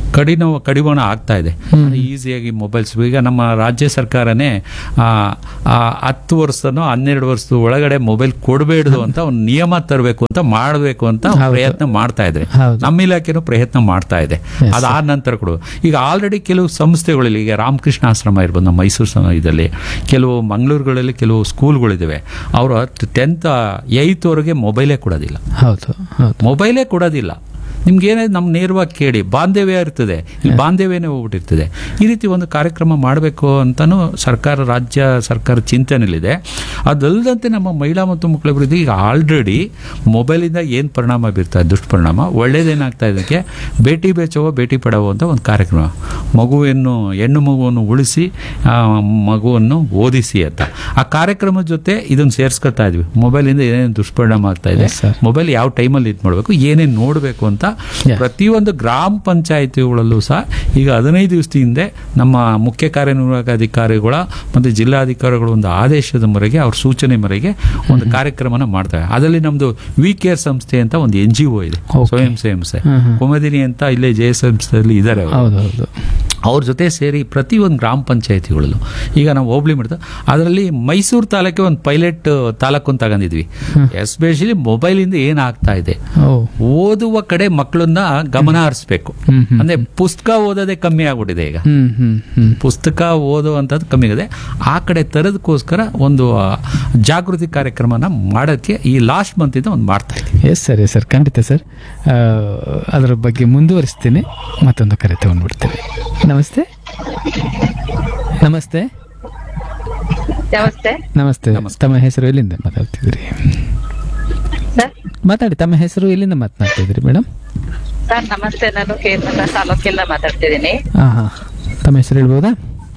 ಕಡಿನ ಕಡಿವಾಣ ಆಗ್ತಾ ಇದೆ ಈಸಿಯಾಗಿ ಮೊಬೈಲ್ಸ್ ಈಗ ನಮ್ಮ ರಾಜ್ಯ ಸರ್ಕಾರನೇ ಆ, ಆ, ಹತ್ತು ವರ್ಷನೋ ಹನ್ನೆರಡು ವರ್ಷದ ಒಳಗಡೆ ಮೊಬೈಲ್ ಕೊಡಬೇಡ್ದು ಅಂತ ಒಂದು ನಿಯಮ ತರಬೇಕು ಅಂತ ಮಾಡಬೇಕು ಅಂತ ಹೌದು. ಪ್ರಯತ್ನ ಮಾಡ್ತಾ ಇದ್ರೆ ಹೌದು. ನಮ್ಮ ಇಲಾಖೆನೂ ಪ್ರಯತ್ನ ಮಾಡ್ತಾ ಇದೆ Yes, ಅದಾದ ನಂತರ ಕೊಡು ಈಗ ಆಲ್ರೆಡಿ ಕೆಲವು ಸಂಸ್ಥೆಗಳಲ್ಲಿ ಈಗ ರಾಮಕೃಷ್ಣ ಆಶ್ರಮ ಇರ್ಬೋದು ನಮ್ಮ ಮೈಸೂರು ಸಮ ಇದರಲ್ಲಿ ಕೆಲವು ಮಂಗಳೂರುಗಳಲ್ಲಿ ಕೆಲವು ಸ್ಕೂಲ್ಗಳಿದ್ದಾವೆ ಅವರು ಟೆಂತ್ ಏಯ್ತ್ವರೆಗೆ ಮೊಬೈಲೇ ಕೊಡೋದಿಲ್ಲ ಹೌದು ಹೌದು ಮೊಬೈಲೇ ಕೊಡೋದಿಲ್ಲ ನಿಮ್ಗೆ ಏನೇ ನಮ್ಮ ನೇರವಾಗಿ ಕೇಳಿ ಬಾಂಧವ್ಯ ಇರ್ತದೆ ಇಲ್ಲಿ ಬಾಂಧವ್ಯನೇ ಹೋಗ್ಬಿಟ್ಟಿರ್ತದೆ ಈ ರೀತಿ ಒಂದು ಕಾರ್ಯಕ್ರಮ ಮಾಡಬೇಕು ಅಂತಲೂ ಸರ್ಕಾರ ರಾಜ್ಯ ಸರ್ಕಾರ ಚಿಂತನೆಯಲ್ಲಿದೆ ಅದಲ್ಲದಂತೆ ನಮ್ಮ ಮಹಿಳಾ ಮತ್ತು ಮಕ್ಕಳ ಅಭಿವೃದ್ಧಿ ಈಗ ಆಲ್ರೆಡಿ ಮೊಬೈಲಿಂದ ಏನು ಪರಿಣಾಮ ಬೀರ್ತಾ ಇದೆ ದುಷ್ಪರಿಣಾಮ ಒಳ್ಳೇದೇನಾಗ್ತಾ ಇದಕ್ಕೆ ಬೇಟಿ ಬೇಚವೋ ಬೇಟಿ ಪಡವೋ ಅಂತ ಒಂದು ಕಾರ್ಯಕ್ರಮ ಮಗುವನ್ನು ಹೆಣ್ಣು ಮಗುವನ್ನು ಉಳಿಸಿ ಆ, ಮಗುವನ್ನು ಓದಿಸಿ ಅಂತ ಆ ಕಾರ್ಯಕ್ರಮದ ಜೊತೆ ಇದನ್ನು ಸೇರಿಸ್ಕೊತಾ ಇದ್ವಿ ಮೊಬೈಲಿಂದ ಏನೇನು ದುಷ್ಪರಿಣಾಮ ಆಗ್ತಾ ಇದೆ Yes, sir. ಮೊಬೈಲ್ ಯಾವ ಟೈಮಲ್ಲಿ ಇದು ಮಾಡಬೇಕು ಏನೇನು ನೋಡಬೇಕು ಅಂತ Yeah. ಪ್ರತಿಯೊಂದು ಗ್ರಾಮ ಪಂಚಾಯಿತಿಗಳಲ್ಲೂ ಸಹ ಈಗ ಹದಿನೈದು ದಿವಸದ ಹಿಂದೆ ನಮ್ಮ ಮುಖ್ಯ ಕಾರ್ಯನಿರ್ವಾಹಕ ಅಧಿಕಾರಿಗಳ ಮತ್ತು ಜಿಲ್ಲಾಧಿಕಾರಿಗಳ ಒಂದು ಆದೇಶದ ಮೇರೆಗೆ ಅವ್ರ ಸೂಚನೆ ಮೇರೆಗೆ ಒಂದು ಕಾರ್ಯಕ್ರಮನ ಮಾಡ್ತೇವೆ ಅದರಲ್ಲಿ ನಮ್ದು ವಿ ಕೇರ್ ಸಂಸ್ಥೆ ಅಂತ ಒಂದು ಎನ್ ಜಿ ಒ ಇದೆ Okay. ಸ್ವಯಂ ಸಂಸ್ಥೆ ಹ್ಮ್, ಹ್ಮ್. ಕುಮದಿನಿ ಅಂತ ಇಲ್ಲೇ ಜೆ ಎಸ್ ಸಂಸ್ಥೆಯಲ್ಲಿ ಇದ್ದಾರೆ ಅವರು. ಹೌದು ಹೌದು ಅವ್ರ ಜೊತೆ ಸೇರಿ ಪ್ರತಿಯೊಂದು ಗ್ರಾಮ ಪಂಚಾಯತಿಗಳಲ್ಲೂ ಈಗ ನಾವು ಹೋಬ್ಳಿ ಮಾಡ್ತಾ ಅದರಲ್ಲಿ ಮೈಸೂರು ತಾಲೂಕಿಗೆ ಒಂದು ಪೈಲಟ್ ತಾಲೂಕು ಅಂತ ತಗೊಂಡಿದ್ವಿ ಎಸ್ಪೆಷಲಿ ಮೊಬೈಲಿಂದ ಏನಾಗ್ತಾ ಇದೆ ಓ ಓದುವ ಕಡೆ ಮಕ್ಕಳನ್ನ ಗಮನ ಹರಿಸ್ಬೇಕು ಹ್ಮ್, ಹ್ಮ್. ಅಂದ್ರೆ ಪುಸ್ತಕ ಓದೋದೇ ಕಮ್ಮಿ ಆಗ್ಬಿಟ್ಟಿದೆ ಈಗ ಹ್ಮ್ ಹ್ಮ್ ಹ್ಮ್ ಪುಸ್ತಕ ಓದುವಂಥದ್ದು ಕಮ್ಮಿ ಇದೆ ಆ ಕಡೆ ತರದಕ್ಕೋಸ್ಕರ ಒಂದು ಆ, ಜಾಗೃತಿ ಕಾರ್ಯಕ್ರಮನ ಮಾಡೋಕ್ಕೆ ಈ ಲಾಸ್ಟ್ ಮಂತ್ ಇಂದ ಒಂದು ಮಾಡ್ತಾ ಇದ್ದೀವಿ ಎಸ್ ಸರ್ ಎಸ್ ಸರ್ ಖಂಡಿತ ಸರ್ ಆ, ಅದರ ಬಗ್ಗೆ ಮುಂದುವರಿಸ್ತೀನಿ ಮತ್ತೊಂದು ಕರೆ ತಗೊಂಡ್ಬಿಡ್ತೇವೆ ನಮಸ್ತೆ ನಮಸ್ತೆ ನಮಸ್ತೆ ನಮಸ್ತೆ ತಮ್ಮ ಹೆಸರು ಎಲ್ಲಿಂದ ಮಾತಾಡ್ತಿದ್ರಿ ಸರ್ ಮಾತಾಡಿ ತಮ್ಮ ಹೆಸರು ಎಲ್ಲಿಂದ ಮಾತನಾಡ್ತಿದ್ರಿ ಮೇಡಮ್ ಸರ್ ನಮಸ್ತೆ ನಾನು ಕೇರಳ ತಾಲೂಕಿಂದ ಮಾತಾಡ್ತಿದ್ದೀನಿ ಹಾಂ ಹಾಂ ತಮ್ಮ ಹೆಸರು ಹೇಳ್ಬೋದಾ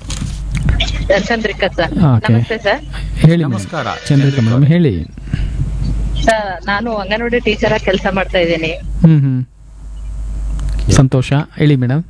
ಚಂದ್ರಿಕಾ ಸರ್ ಹಾ, okay. ನಮಸ್ತೆ ಸರ್ ಹೇಳಿ madam. ನಮಸ್ಕಾರ. ಚಂದ್ರಿಕಾ ಮೇಡಮ್ ಹೇಳಿ ಸರ್ ನಾನು ಅಂಗನವಾಡಿ ಟೀಚರ್ ಆಗಿ ಕೆಲಸ ಮಾಡ್ತಾ ಇದ್ದೀನಿ ಹ್ಮ್ ಹ್ಮ್ ಸಂತೋಷ ಹೇಳಿ ಮೇಡಮ್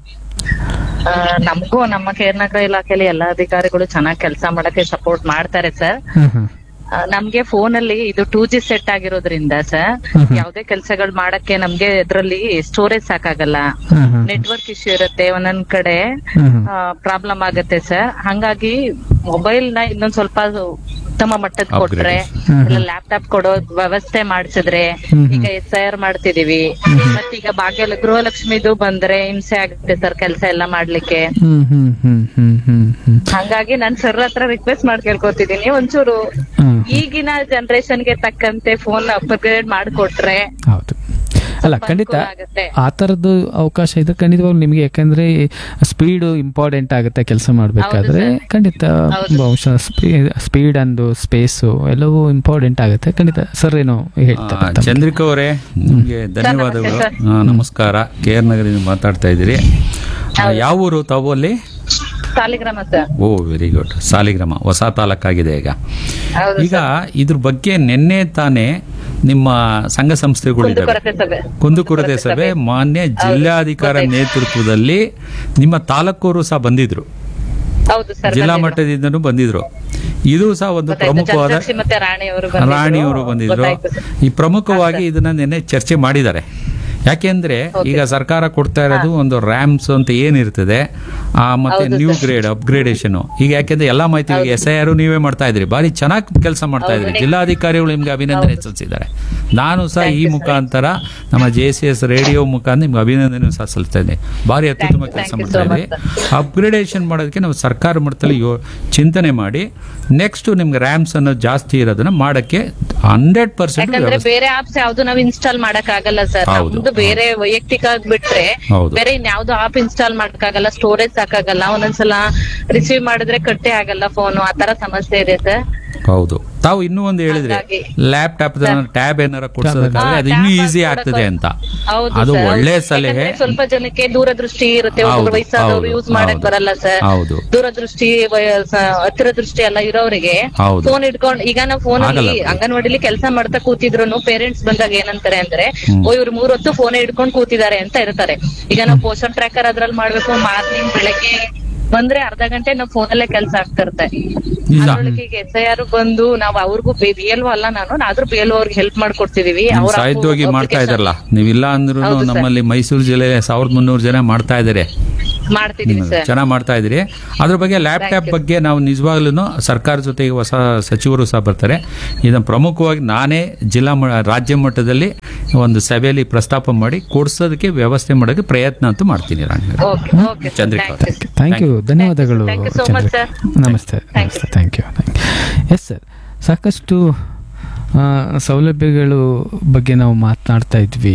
ಆ, ನಮಗೂ ನಮ್ಮ ಕೇರ್ನಗರ ಇಲಾಖೆಯಲ್ಲಿ ಎಲ್ಲಾ ಅಧಿಕಾರಿಗಳು ಚೆನ್ನಾಗಿ ಕೆಲಸ ಮಾಡಕ್ಕೆ ಸಪೋರ್ಟ್ ಮಾಡ್ತಾರೆ ಸರ್ ಹ್ಮ್ ಹ್ಮ್ ಆ, ನಮ್ಗೆ ಫೋನ್ ಅಲ್ಲಿ ಇದು ಟೂ ಜಿ ಸೆಟ್ ಆಗಿರೋದ್ರಿಂದ ಸರ್ ಹ್ಮ್ ಹ್ಮ್. ಯಾವ್ದೇ ಕೆಲಸಗಳು ಮಾಡಕ್ಕೆ ನಮ್ಗೆ ಇದ್ರಲ್ಲಿ ಸ್ಟೋರೇಜ್ ಸಾಕಾಗಲ್ಲ ಹ್ಮ್ ಹ್ಮ್ ನೆಟ್ವರ್ಕ್ ಇಶ್ಯೂ ಇರುತ್ತೆ ಒಂದೊಂದ್ ಕಡೆ ಹ್ಮ್ ಹ್ಮ್ ಪ್ರಾಬ್ಲಮ್ ಆಗುತ್ತೆ ಸರ್ ಹಂಗಾಗಿ ಮೊಬೈಲ್ ನ ಇನ್ನೊಂದ್ ಸ್ವಲ್ಪ ಉತ್ತಮ ಮಟ್ಟದ ಕೊಟ್ರೆ ಹ್ಮ್ ಇಲ್ಲ ಲ್ಯಾಪ್ಟಾಪ್ ಕೊಡೋ ವ್ಯವಸ್ಥೆ ಮಾಡಿಸಿದ್ರೆ ಹ್ಮ್ ಹ್ಮ್. ಈಗ ಎಸ್ ಐ ಆರ್ ಮಾಡ್ತಿದೀವಿ ಮತ್ತೀಗ ಭಾಗ್ಯ ಗೃಹಲಕ್ಷ್ಮಿದು ಬಂದ್ರೆ ಹಿಂಸೆ ಆಗುತ್ತೆ ಸರ್ ಕೆಲಸ ಎಲ್ಲ ಮಾಡ್ಲಿಕ್ಕೆ ಹ್ಮ್ ಹ್ಮ್ ಹ್ಮ್ ಹ್ಮ್ ಹ್ಮ್ ಹ್ಮ್ ಹಂಗಾಗಿ ನಾನ್ ಸರ್ ಹತ್ರ ರಿಕ್ವೆಸ್ಟ್ ಮಾಡಿ ಕೇಳ್ಕೊತಿದೀನಿ ಒಂಚೂರು ಹ್ಮ್. ಈಗಿನ ಜನರೇಷನ್ ಗೆ ತಕ್ಕಂತೆ ಫೋನ್ ಅಪ್ಗ್ರೇಡ್ ಮಾಡ್ಕೊಟ್ರೆ ಹೌದು ಅಲ್ಲ ಸ್ವಲ್ಪ ಖಂಡಿತ ಅನುಕೂಲ ಆಗುತ್ತೆ. ಆ ಥರದ್ದು ಅವಕಾಶ ಇದೆ ಖಂಡಿತವಾಗ್ಲೂ ನಿಮಗೆ ಯಾಕಂದ್ರೆ ಸ್ಪೀಡ್ ಇಂಪಾರ್ಟೆಂಟ್ ಆಗುತ್ತೆ ಕೆಲಸ ಮಾಡಬೇಕಾದ್ರೆ ಹೌದು ಖಂಡಿತ ಹೌದು. ಬಹುಶಃ ಸ್ಪೀಡ್ ಅಂದು ಸ್ಪೇಸು ಎಲ್ಲವೂ ಇಂಪಾರ್ಟೆಂಟ್ ಆಗುತ್ತೆ ಖಂಡಿತ ಸರ್ ಏನೋ ಹೇಳ್ತಾರೆ ಆ, ಚಂದ್ರಿಕಾ ಅವರೇ ನಿಮಗೆ ಧನ್ಯವಾದಗಳು ನಮಸ್ತೆ, ಆ, ನಮಸ್ಕಾರ ಕೆ ಆರ್ ನಗರದಿಂದ ಮಾತಾಡ್ತಾ ಇದ್ದೀರಿ ಆ, ಯಾವ ಊರು ತಾವು ಅಲ್ಲಿ Saligrama sir oh very good Saligrama ಹೊಸ ತಾಲೂಕಾಗಿದೆ ಈಗ ಹೌದು ಈಗ ಇದ್ರ ಬಗ್ಗೆ ನಿನ್ನೆ ತಾನೇ ನಿಮ್ಮ ಸಂಘ ಸಂಸ್ಥೆಗಳಿದ್ದಾವೆ ಕುಂದುಕೊರತೆ ಸಭೆ ಕುಂದುಕೊರತೆ ಸಭೆ ಮಾನ್ಯ ಜಿಲ್ಲಾಧಿಕಾರಿ ಗೊತ್ತಾಯ್ತು. ನೇತೃತ್ವದಲ್ಲಿ ನಿಮ್ಮ ತಾಲೂಕವರು ಸಹ ಬಂದಿದ್ರು ಹೌದು ಸರ್ ಜಿಲ್ಲಾ ಬಂದಿದ್ರು. ಮಟ್ಟದಿಂದನೂ ಬಂದಿದ್ರು ಇದು ಸಹ ಒಂದು ಗೊತ್ತಾಯ್ತು. ಪ್ರಮುಖವಾದ ಚಂದ್ರಶ್ರೀ ಮತ್ತೆ ರಾಣಿಯವರು ರಾಣಿಯವರು ಬಂದಿದ್ರು ಗೊತ್ತಾಯ್ತು ಸರ್. ಈ ಪ್ರಮುಖವಾಗಿ ಇದನ್ನ ನಿನ್ನೆ ಚರ್ಚೆ ಮಾಡಿದ್ದಾರೆ ಯಾಕೆಂದ್ರೆ ಈಗ ಸರ್ಕಾರ ಕೊಡ್ತಾ ಇರೋದು ಒಂದು ರ್ಯಾಮ್ಸ್ ಅಂತ ಏನಿರ್ತದೆ ಆ ಮತ್ತೆ ಹೌದು ನ್ಯೂ ಸರ್. ಗ್ರೇಡ್ ಅಪ್ಗ್ರೇಡೇಷನ್ ಈಗ ಯಾಕೆಂದ್ರೆ ಎಲ್ಲಾ ಮಾಹಿತಿ ಎಸ್ ಐ ಆರ್ ನೀವೇ ಮಾಡ್ತಾ ಇದ್ರಿ ಬಾರಿ ಚೆನ್ನಾಗಿ ಕೆಲಸ ಮಾಡ್ತಾ ಇದ್ರಿ ಹೌದು. ಜಿಲ್ಲಾಧಿಕಾರಿಗಳು ನಿಮ್ಗೆ ಅಭಿನಂದನೆ ಸಲ್ಲಿಸಿದ್ದಾರೆ ನಾನು ಸಹ ಈ ಮುಖಾಂತರ ನಮ್ಮ ಜೆ ಸಿ ಎಸ್ ರೇಡಿಯೋ ಮುಖಾಂತರ ನಿಮ್ಗೆ ಅಭಿನಂದನೆ ಸಹ ಸಲ್ಲಿಸ್ತಾ ಇದ್ದೀನಿ ಭಾರಿ ಅತ್ಯುತ್ತಮ Thank you, ಕೆಲಸ thank you ಮಾಡ್ತಾ so ಇದ್ರಿ ಅಪ್ಗ್ರೇಡೇಷನ್ ಮಾಡೋದಕ್ಕೆ ನಾವು ಸರ್ಕಾರ ಮಟ್ಟದಲ್ಲಿ ಯೋ ಚಿಂತನೆ ಮಾಡಿ ನೆಕ್ಸ್ಟ್ ನಿಮ್ಗೆ ರ್ಯಾಮ್ಸ್ ಅನ್ನೋ ಜಾಸ್ತಿ ಇರೋದನ್ನ ಮಾಡಕ್ಕೆ ಹಂಡ್ರೆಡ್ ಪರ್ಸೆಂಟ್ ಯಾಕಂದ್ರೆ ಬೇರೆ ಆಪ್ಸ್ ಯಾವ್ದು ನಾವು ಇನ್ಸ್ಟಾಲ್ ಮಾಡಕ್ ಆಗಲ್ಲ ಸರ್ ಹೌದು. ನಮ್ದು ಬೇರೆ ವೈಯಕ್ತಿಕ ಬಿಟ್ರೆ ಹೌದು. ಬೇರೆ ಇನ್ಯಾವ್ದು ಆಪ್ ಇನ್ಸ್ಟಾಲ್ ಮಾಡಕ್ಕಾಗಲ್ಲ ಸ್ಟೋರೇಜ್ ಸಾಕಾಗಲ್ಲ ಒಂದೊಂದ್ಸಲ ರಿಸೀವ್ ಮಾಡಿದ್ರೆ ಕಟ್ಟೆ ಆಗಲ್ಲ ಫೋನ್ ಆತರ ಸಮಸ್ಯೆ ಇದೆ ಸರ್ ಹೌದು ತಾವು ಇನ್ನೂ ಒಂದು ಹೇಳಿದ್ರೆ ಹಾಗಾಗಿ. ಲ್ಯಾಪ್ಟಾಪ್ ಟ್ಯಾಬ್ ಏನಾರ ಕೊಡ್ಸೋದಕ್ಕಾದ್ರೆ ಅದು ಹಾ, ಇನ್ನೂ tab ಈಸಿ ಕೊಡಕ್ಕೆ- ಆಗ್ತದೆ ಅಂತ ಹೌದು ಅದು sir. ಒಳ್ಳೆ ಯಾಕಂದ್ರೆ ಸಲಹೆ ಸ್ವಲ್ಪ ಜನಕ್ಕೆ ದೂರದೃಷ್ಟಿ ಇರುತ್ತೆ ಹೌದು, ಒಬ್ಬರು ವಯಸ್ಸಾದವರು ಹೌದು, ಯೂಸ್ ಮಾಡಕ್ ಹೌದು. ಬರಲ್ಲ ಸರ್ ಹೌದು. ದೂರದೃಷ್ಟಿ ವಯ- ಸ- ಹತ್ತಿರ ದೃಷ್ಟಿ ಎಲ್ಲ ಇರೋರಿಗೆ ಹೌದು. ಫೋನ್ ಇಟ್ಕೊಂಡು ಈಗ ನಾವು ಫೋನ್ ಅಲ್ಲಿ ಆಗಲ್ಲ. ಅಂಗನವಾಡಿಲಿ ಕೆಲಸ ಮಾಡ್ತಾ ಕೂತಿದ್ರು ಪೇರೆಂಟ್ಸ್ ಬಂದಾಗ ಏನಂತಾರೆ ಅಂದ್ರೆ ಓ ಇವ್ರು ಮೂರ್ ಹೊತ್ತು ಫೋನ್ ಹಿಡ್ಕೊಂಡು ಕೂತಿದ್ದಾರೆ ಅಂತ ಇರ್ತಾರೆ ಈಗ ನಾವು ಪೋಷನ್ ಟ್ರ್ಯಾಕರ್ ಅದ್ರಲ್ಲಿ ಮಾಡ್ಬೇಕು ಮಾರ್ನಿಂಗ್ ಬೆಳಗ್ಗೆ ಬಂದ್ರೆ ಅರ್ಧ ಗಂಟೆ ನಾವು ಫೋನಲ್ಲೇ ಕೆಲಸ ಆಗ್ತಿರುತ್ತೆ ನಿಜ. ಅದ್ರೊಳಗೆ ಈಗ ಎಸ್ ಐ ಆರ್ ಬಂದು ನಾವು ಅವ್ರಿಗೂ ಬಿ ಎಲ್ ಅಲ್ಲ ನಾನು ಆದ್ರೂ ಬಿ ಎಲ್ ಅವ್ರಿಗೆ ಹೆಲ್ಪ್ ಮಾಡ್ಕೊಡ್ತಿದೀವಿ ನೀವು ಅವ್ರ ಸಾಹಿತ್ಯವಾಗಿ ಮಾಡ್ತಾ application ಇದಾರಲ್ಲ ನೀವಿಲ್ಲ ಅಂದ್ರೂ ಹೌದು ಸರ್. ನಮ್ಮಲ್ಲಿ ಮೈಸೂರು ಜಿಲ್ಲೆ ಸಾವಿರದ ಮುನ್ನೂರು ಜನ ಮಾಡ್ತಾ ಇದ್ದಾರೆ ಮಾಡ್ತಿದೀವಿ ಸರ್ ಚೆನ್ನಾಗಿ ಮಾಡ್ತಾ ಇದ್ದೀರಿ ಅದ್ರ ಬಗ್ಗೆ ಲ್ಯಾಪ್ಟಾಪ್ ಬಗ್ಗೆ ನಾವು ನಿಜವಾಗ್ಲೂ ಸರ್ಕಾರ ಜೊತೆಗೆ ಹೊಸ ಸಚಿವರು ಸಹ ಬರ್ತಾರೆ ಇದನ್ನು ಪ್ರಮುಖವಾಗಿ ನಾನೇ ಜಿಲ್ಲಾ ಮ- ರಾಜ್ಯ ಮಟ್ಟದಲ್ಲಿ ಒಂದು ಸಭೆಯಲ್ಲಿ ಪ್ರಸ್ತಾಪ ಮಾಡಿ ಕೊಡ್ಸೋದಕ್ಕೆ ವ್ಯವಸ್ಥೆ ಮಾಡೋಕ್ಕೆ ಪ್ರಯತ್ನ ಅಂತೂ ಮಾಡ್ತೀನಿ ನಾನು okay okay Chandrika thank you ಅವರೇ. ಥ್ಯಾಂಕ್ ಯು ಧನ್ಯವಾದಗಳು Thank you so much, ಚಂದ್ರಿಕಾ. sir. ನಮಸ್ತೆ Thank ನಮಸ್ತೆ ಥ್ಯಾಂಕ್ ಯು ಎಸ್ ಸರ್ ಸಾಕಷ್ಟು ಆ, ಸೌಲಭ್ಯಗಳು ಬಗ್ಗೆ ನಾವು ಮಾತನಾಡ್ತಾ ಇದ್ವಿ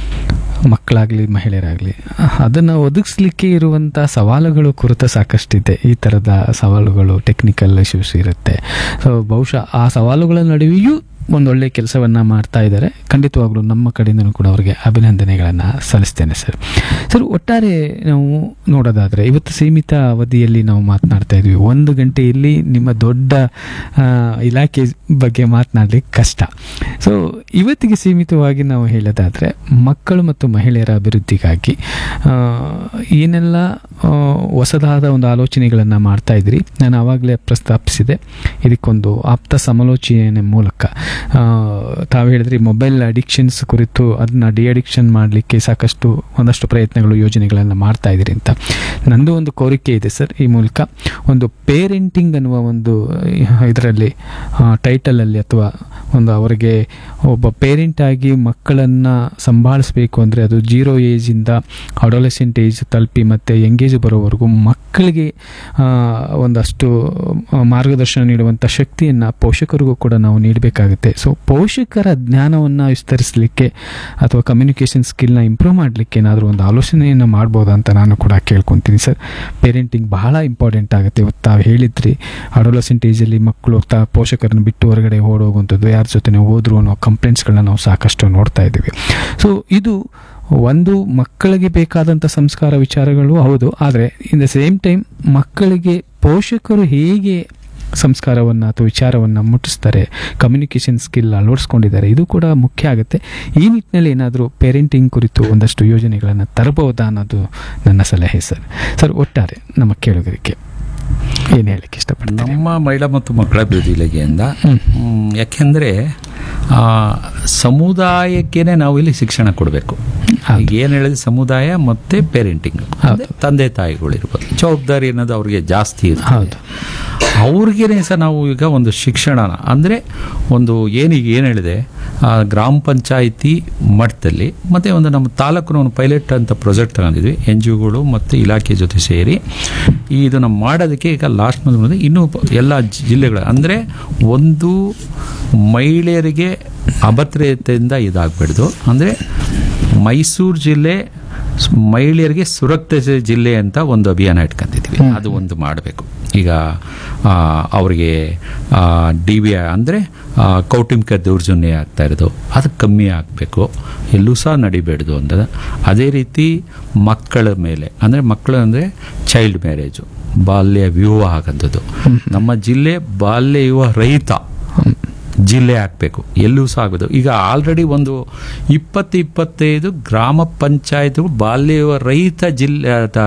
ಮಕ್ಕಳಾಗಲಿ ಮಹಿಳೆಯರಾಗಲಿ ಅದನ್ನು ಒದಗಿಸ್ಲಿಕ್ಕೆ ಇರುವಂಥ ಸವಾಲುಗಳು ಕುರಿತು ಸಾಕಷ್ಟಿದೆ ಈ ಥರದ ಸವಾಲುಗಳು ಟೆಕ್ನಿಕಲ್ ಇಶ್ಯೂಸ್ ಇರುತ್ತೆ ಸೊ ಬಹುಶಃ ಆ ಸವಾಲುಗಳ ನಡುವೆಯೂ ಒಂದೊಳ್ಳೆ ಕೆಲಸವನ್ನು ಮಾಡ್ತಾ ಇದ್ದಾರೆ ಖಂಡಿತವಾಗ್ಲೂ ನಮ್ಮ ಕಡೆಯಿಂದನೂ ಕೂಡ ಅವರಿಗೆ ಅಭಿನಂದನೆಗಳನ್ನು ಸಲ್ಲಿಸ್ತೇನೆ ಸರ್ ಸರ್ ಒಟ್ಟಾರೆ ನಾವು ನೋಡೋದಾದರೆ ಇವತ್ತು ಸೀಮಿತ ಅವಧಿಯಲ್ಲಿ ನಾವು ಮಾತನಾಡ್ತಾ ಇದ್ವಿ ಒಂದು ಗಂಟೆಯಲ್ಲಿ ನಿಮ್ಮ ದೊಡ್ಡ ಆ, ಇಲಾಖೆ ಬಗ್ಗೆ ಮಾತನಾಡಲಿಕ್ಕೆ ಕಷ್ಟ ಸೊ ಇವತ್ತಿಗೆ ಸೀಮಿತವಾಗಿ ನಾವು ಹೇಳೋದಾದರೆ ಮಕ್ಕಳು ಮತ್ತು ಮಹಿಳೆಯರ ಅಭಿವೃದ್ಧಿಗಾಗಿ ಆ, ಏನೆಲ್ಲ ಆ, ಹೊಸದಾದ ಒಂದು ಆಲೋಚನೆಗಳನ್ನು ಮಾಡ್ತಾ ಇದ್ರಿ ನಾನು ಆವಾಗಲೇ ಪ್ರಸ್ತಾಪಿಸಿದೆ ಇದಕ್ಕೊಂದು ಆಪ್ತ ಸಮಾಲೋಚನೆ ಮೂಲಕ ಆ, ತಾವು ಹೇಳಿದ್ರಿ ಮೊಬೈಲ್ ಅಡಿಕ್ಷನ್ಸ್ ಕುರಿತು ಅದನ್ನ ಡಿ ಅಡಿಕ್ಷನ್ ಮಾಡಲಿಕ್ಕೆ ಸಾಕಷ್ಟು ಒಂದಷ್ಟು ಪ್ರಯತ್ನಗಳು ಯೋಜನೆಗಳನ್ನು ಮಾಡ್ತಾ ಇದ್ದೀರಿ ಅಂತ ನಂದು ಒಂದು ಕೋರಿಕೆ ಇದೆ ಸರ್ ಈ ಮೂಲಕ ಒಂದು ಪೇರೆಂಟಿಂಗ್ ಅನ್ನುವ ಒಂದು ಇದರಲ್ಲಿ ಟೈಟಲಲ್ಲಿ ಅಥವಾ ಒಂದು ಅವರಿಗೆ ಒಬ್ಬ ಪೇರೆಂಟ್ ಆಗಿ ಮಕ್ಕಳನ್ನು ಸಂಭಾಳಿಸ್ಬೇಕು ಅಂದರೆ ಅದು ಜೀರೋ ಏಜಿಂದ ಅಡೋಲೆಸೆಂಟ್ ಏಜ್ ತಲುಪಿ ಮತ್ತು ಎಂಗೇಜ್ ಬರೋವರೆಗೂ ಮಕ್ಕಳಿಗೆ ಆ, ಒಂದಷ್ಟು ಆ, ಮಾರ್ಗದರ್ಶನ ನೀಡುವಂಥ ಶಕ್ತಿಯನ್ನು ಪೋಷಕರಿಗೂ ಕೂಡ ನಾವು ನೀಡಬೇಕಾಗುತ್ತೆ ಸೊ ಪೋಷಕರ ಜ್ಞಾನವನ್ನು ವಿಸ್ತರಿಸಲಿಕ್ಕೆ ಅಥವಾ ಕಮ್ಯುನಿಕೇಷನ್ ಸ್ಕಿಲ್ನ ಇಂಪ್ರೂವ್ ಮಾಡಲಿಕ್ಕೆ ಏನಾದರೂ ಒಂದು ಆಲೋಚನೆಯನ್ನು ಮಾಡ್ಬೋದಾ ಅಂತ ನಾನು ಕೂಡ ಕೇಳ್ಕೊತೀನಿ ಸರ್ ಪೇರೆಂಟಿಂಗ್ ಬಹಳ ಇಂಪಾರ್ಟೆಂಟ್ ಆಗುತ್ತೆ ಇವತ್ತು ತಾವು ಹೇಳಿದ್ರಿ ಅಡೋಲಸೆಂಟ್ ಏಜಲ್ಲಿ ಮಕ್ಕಳು ತ ಪೋಷಕರನ್ನು ಬಿಟ್ಟು ಹೊರಗಡೆ ಓಡೋಗುವಂಥದ್ದು ಯಾರ ಜೊತೆ ಹೋದ್ರು ಅನ್ನೋ ಕಂಪ್ಲೇಂಟ್ಸ್ಗಳನ್ನ ನಾವು ಸಾಕಷ್ಟು ನೋಡ್ತಾ ಇದ್ದೀವಿ ಸೊ ಇದು ಒಂದು ಮಕ್ಕಳಿಗೆ ಬೇಕಾದಂಥ ಸಂಸ್ಕಾರ ವಿಚಾರಗಳು ಹೌದು ಆದರೆ ಇನ್ ದ ಸೇಮ್ ಟೈಮ್ ಮಕ್ಕಳಿಗೆ ಪೋಷಕರು ಹೇಗೆ ಸಂಸ್ಕಾರವನ್ನು ಅಥವಾ ವಿಚಾರವನ್ನು ಮುಟ್ಟಿಸ್ತಾರೆ ಕಮ್ಯುನಿಕೇಷನ್ ಸ್ಕಿಲ್ ಅಳವಡಿಸ್ಕೊಂಡಿದ್ದಾರೆ ಇದು ಕೂಡ ಮುಖ್ಯ ಆಗುತ್ತೆ ಈ ನಿಟ್ಟಿನಲ್ಲಿ ಏನಾದರೂ ಪೇರೆಂಟಿಂಗ್ ಕುರಿತು ಒಂದಷ್ಟು ಯೋಜನೆಗಳನ್ನು ತರಬಹುದಾ ಅನ್ನೋದು ನನ್ನ ಸಲಹೆ ಸರ್ ಸರ್ ಒಟ್ಟಾರೆ ನಮ್ಮ ಕೇಳುಗರಿಗೆ ಏನು ಹೇಳಲಿಕ್ಕೆ ಇಷ್ಟಪಡ್ತೀನಿ ನಮ್ಮ ಮಹಿಳಾ ಮತ್ತು ಮಕ್ಕಳ ಅಭಿವೃದ್ಧಿ ಇಲಾಖೆಯಿಂದ ಹ್ಮ್. ಮ್, ಯಾಕೆಂದ್ರೆ ಆ, ಸಮುದಾಯಕ್ಕೇನೆ ನಾವು ಇಲ್ಲಿ ಶಿಕ್ಷಣ ಕೊಡಬೇಕು ಹೌದು. ಈಗ ಏನು ಹೇಳಿದ್ರೆ ಸಮುದಾಯ ಮತ್ತೆ ಪೇರೆಂಟಿಂಗ್ ಹೌದು. ತಂದೆ ತಾಯಿಗಳು ಇರ್ಬೋದು ಜವಾಬ್ದಾರಿ ಅನ್ನೋದು ಅವ್ರಿಗೆ ಜಾಸ್ತಿ ಇರ್ತದೆ ಹೌದು. ಅವ್ರಿಗೇನೆ ಸಹ ನಾವು ಈಗ ಒಂದು ಶಿಕ್ಷಣನ ಅಂದರೆ ಒಂದು ಏನೀಗ ಏನು ಹೇಳಿದೆ ಆ, ಗ್ರಾಮ ಪಂಚಾಯಿತಿ ಮಟ್ಟದಲ್ಲಿ ಮತ್ತು ಒಂದು ನಮ್ಮ ತಾಲೂಕಿನ ಒಂದು ಪೈಲಟ್ ಅಂತ ಪ್ರಾಜೆಕ್ಟ್ ತಗೊಂಡಿದ್ವಿ ಎನ್ ಜಿ ಒಗಳು ಮತ್ತು ಇಲಾಖೆ ಜೊತೆ ಸೇರಿ ಈ ಇದನ್ನು ಮಾಡೋದಕ್ಕೆ ಈಗ ಲಾಸ್ಟ್ ಮಂತ್ ಇನ್ನೂ ಪ- ಎಲ್ಲ ಜಿಲ್ಲೆಗಳು ಅಂದರೆ ಒಂದು ಮಹಿಳೆಯರಿಗೆ ಅಭದ್ರತೆಯಿಂದ ಇದಾಗಬಾರ್ದು ಅಂದರೆ ಮೈಸೂರು ಜಿಲ್ಲೆ ಸ್- ಮಹಿಳೆಯರಿಗೆ ಸುರಕ್ಷಿತ ಜಿಲ್ಲೆ ಅಂತ ಒಂದು ಅಭಿಯಾನ ಇಟ್ಕೊಂತಿದ್ವಿ ಅದು ಒಂದು ಮಾಡಬೇಕು ಈಗ ಆ, ಅವ್ರಿಗೆ ಡಿ ವಿ ಅಂದರೆ ಕೌಟುಂಬಿಕ ದೌರ್ಜನ್ಯ ಆಗ್ತಾ ಇರೋದು ಅದು ಕಮ್ಮಿ ಆಗಬೇಕು ಎಲ್ಲೂ ಸಹ ನಡಿಬೇಡ್ದು ಅಂತ ಅದೇ ರೀತಿ ಮಕ್ಕಳ ಮೇಲೆ ಅಂದರೆ ಮಕ್ಕಳು ಅಂದರೆ ಚೈಲ್ಡ್ ಮ್ಯಾರೇಜು ಬಾಲ್ಯ ವಿವಾಹ ಆಗಂಥದ್ದು ನಮ್ಮ ಜಿಲ್ಲೆ ಬಾಲ್ಯ ವಿವಾಹ ರಹಿತ ಜಿಲ್ಲೆ ಆಗಬೇಕು ಎಲ್ಲೂ ಸಹ ಆಗೋದು ಈಗ ಆಲ್ರೆಡಿ ಒಂದು ಇಪ್ಪತ್ತು ಇಪ್ಪತ್ತೈದು ಗ್ರಾಮ ಪಂಚಾಯತ್ಗಳು ಬಾಲ್ಯ ವಿವಾಹ ರಹಿತ ಜಿಲ್ಲೆ ಆ,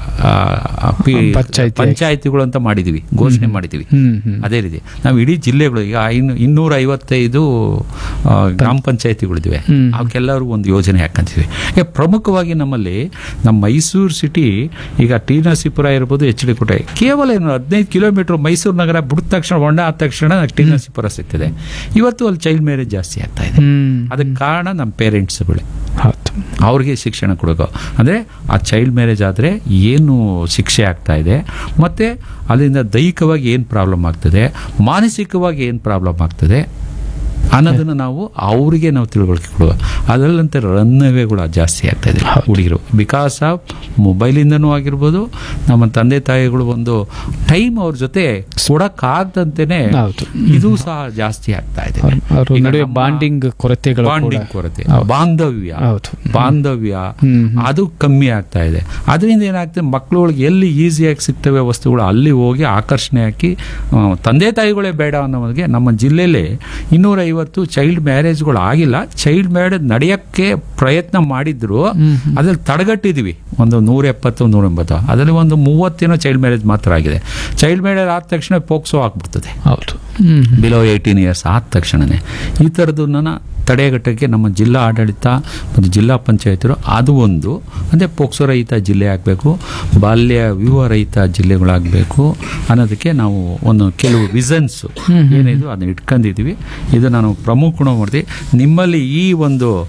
ಆ, ಪಿ- ಪಂಚಾಯ್ತಿ. ಪಂಚಾಯತಿಗಳು ಅಂತ ಮಾಡಿದೀವಿ ಘೋಷಣೆ ಮಾಡಿದೀವಿ ಹ್ಮ್, ಹ್ಮ್. ಅದೇ ರೀತಿ ನಾವು ಇಡೀ ಜಿಲ್ಲೆಗಳು ಈಗ ಐನು ಇನ್ನೂರ ಐವತ್ತೈದು ಆ, ಗ್ರಾಮ ಪಂಚಾಯತಿಗಳಿವೆ ಹ್ಮ್. ಅವಕ್ಕೆಲ್ಲರೂ ಒಂದು ಯೋಜನೆ ಹಾಕಂತೀವಿ ಈಗ ಪ್ರಮುಖವಾಗಿ ನಮ್ಮಲ್ಲಿ ನಮ್ಮ ಮೈಸೂರು ಸಿಟಿ ಈಗ ಟಿ ನರಸೀಪುರ ಇರ್ಬೋದು ಎಚ್ ಡಿ ಕೋಟೆ ಕೇವಲ ಏನು ಹದಿನೈದು ಕಿಲೋಮೀಟರ್ ಮೈಸೂರು ನಗರ ಬಿಡಿದ ತಕ್ಷಣ ಹೊಂಡ ಆದ ತಕ್ಷಣ ಟಿ ನರಸೀಪುರ ಸಿಗ್ತದೆ ಇವತ್ತು ಅಲ್ಲಿ ಚೈಲ್ಡ್ ಮ್ಯಾರೇಜ್ ಜಾಸ್ತಿ ಆಗ್ತಾ ಇದೆ ಹ್ಮ್. ಅದಕ್ಕೆ ಕಾರಣ ನಮ್ಮ ಪೇರೆಂಟ್ಸ್ಗಳೇ ಹೌದು ಅವ್ರಿಗೆ ಶಿಕ್ಷಣ ಕೊಡೋದು ಅಂದರೆ ಆ ಚೈಲ್ಡ್ ಮ್ಯಾರೇಜ್ ಆದರೆ ಏನು ಶಿಕ್ಷೆ ಆಗ್ತಾ ಇದೆ ಮತ್ತು ಅಲ್ಲಿಂದ ದೈಹಿಕವಾಗಿ ಏನು ಪ್ರಾಬ್ಲಮ್ ಆಗ್ತದೆ ಮಾನಸಿಕವಾಗಿ ಏನು ಪ್ರಾಬ್ಲಮ್ ಆಗ್ತದೆ ಅನ್ನೋದನ್ನು ನಾವು ಅವರಿಗೆ ನಾವು ತಿಳುವಳಿಕೆ ಕೊಡುವ ಅದರಲ್ಲಂತೆ ರನ್ ಅವೇಗಳು ಜಾಸ್ತಿ ಆಗ್ತಾ ಇದೆ ಹುಡುಗಿರು ಬಿಕಾಸ್ ಆಫ್ ಮೊಬೈಲಿಂದನೂ ಆಗಿರ್ಬೋದು ನಮ್ಮ ತಂದೆ ತಾಯಿಗಳು ಒಂದು ಟೈಮ್ ಅವ್ರ ಜೊತೆ ಕೊಡಕ್ಕಾಗ್ದಂತೆನೆ ಹೌದು. ಇದು ಸಹ ಜಾಸ್ತಿ ಆಗ್ತಾ ಇದೆ ಅವ್ರ- ಅವ್ರ ಈಗ ನಡುವೆ ನಮ್ಮ ಬಾಂಡಿಂಗ್ ಕೊರತೆಗಳು ಕೂಡ- ಬಾಂಡಿಂಗ್ ಕೊರತೆ ಹೌದು. ಬಾಂಧವ್ಯ ಹೌದು. ಬಾಂಧವ್ಯ ಹ್ಮ್, ಹ್ಮ್. ಅದು ಕಮ್ಮಿ ಆಗ್ತಾ ಇದೆ ಅದರಿಂದ ಏನಾಗ್ತದೆ ಮಕ್ಕಳುಗಳಿಗೆ ಎಲ್ಲಿ ಈಸಿಯಾಗಿ ಸಿಗ್ತವೆ ವಸ್ತುಗಳು ಅಲ್ಲಿ ಹೋಗಿ ಆಕರ್ಷಣೆ ಹಾಕಿ ಆ, ತಂದೆ ತಾಯಿಗಳೇ ಬೇಡ ಅನ್ನೋರಿಗೆ ನಮ್ಮ ಜಿಲ್ಲೆಯಲ್ಲಿ ಇನ್ನೂರ ಇವತ್ತು ಚೈಲ್ಡ್ ಮ್ಯಾರೇಜ್ಗಳು ಆಗಿಲ್ಲ ಚೈಲ್ಡ್ ಮ್ಯಾರೇಜ್ ನಡೆಯಕ್ಕೆ ಪ್ರಯತ್ನ ಮಾಡಿದ್ರು ಅದ್ರಲ್ಲಿ ತಡೆಗಟ್ಟಿದೀವಿ ಒಂದು ನೂರ ಎಪ್ಪತ್ತು ನೂರ ಎಂಬತ್ತು ಅದರಲ್ಲಿ ಒಂದು ಮೂವತ್ತೇನೋ ಚೈಲ್ಡ್ ಮ್ಯಾರೇಜ್ ಮಾತ್ರ ಆಗಿದೆ ಚೈಲ್ಡ್ ಮ್ಯಾರೇಜ್ ಆದ ತಕ್ಷಣ ಪೋಕ್ಸೋ ಆಗ್ಬಿಡ್ತದೆ ಹೌದು ಹ್ಮ್ ಬಿಲೋ ಏಯ್ಟೀನ್ ಇಯರ್ಸ್ ಆದ ತಕ್ಷಣನೇ ಈ ಥರದನ್ನ ತಡೆಗಟ್ಟಕ್ಕೆ ನಮ್ಮ ಜಿಲ್ಲಾ ಆಡಳಿತ ಮತ್ತು ಜಿಲ್ಲಾ ಪಂಚಾಯತರು ಅದು ಒಂದು ಅಂದರೆ ಪೋಕ್ಸೋ ರಹಿತ ಜಿಲ್ಲೆ ಆಗಬೇಕು ಬಾಲ್ಯ ವಿವಾಹ ರಹಿತ ಜಿಲ್ಲೆಗಳಾಗಬೇಕು ಅನ್ನೋದಕ್ಕೆ ನಾವು ಒಂದು ಕೆಲವು ವಿಸನ್ಸ್ ಏನಿದು ಅದನ್ನ ಇಟ್ಕೊಂಡಿದ್ದೀವಿ ಇದು ನಾನು ಪ್ರಮುಖ ಮಾಡ್ತೀವಿ ನಿಮ್ಮಲ್ಲಿ ಈ ಒಂದು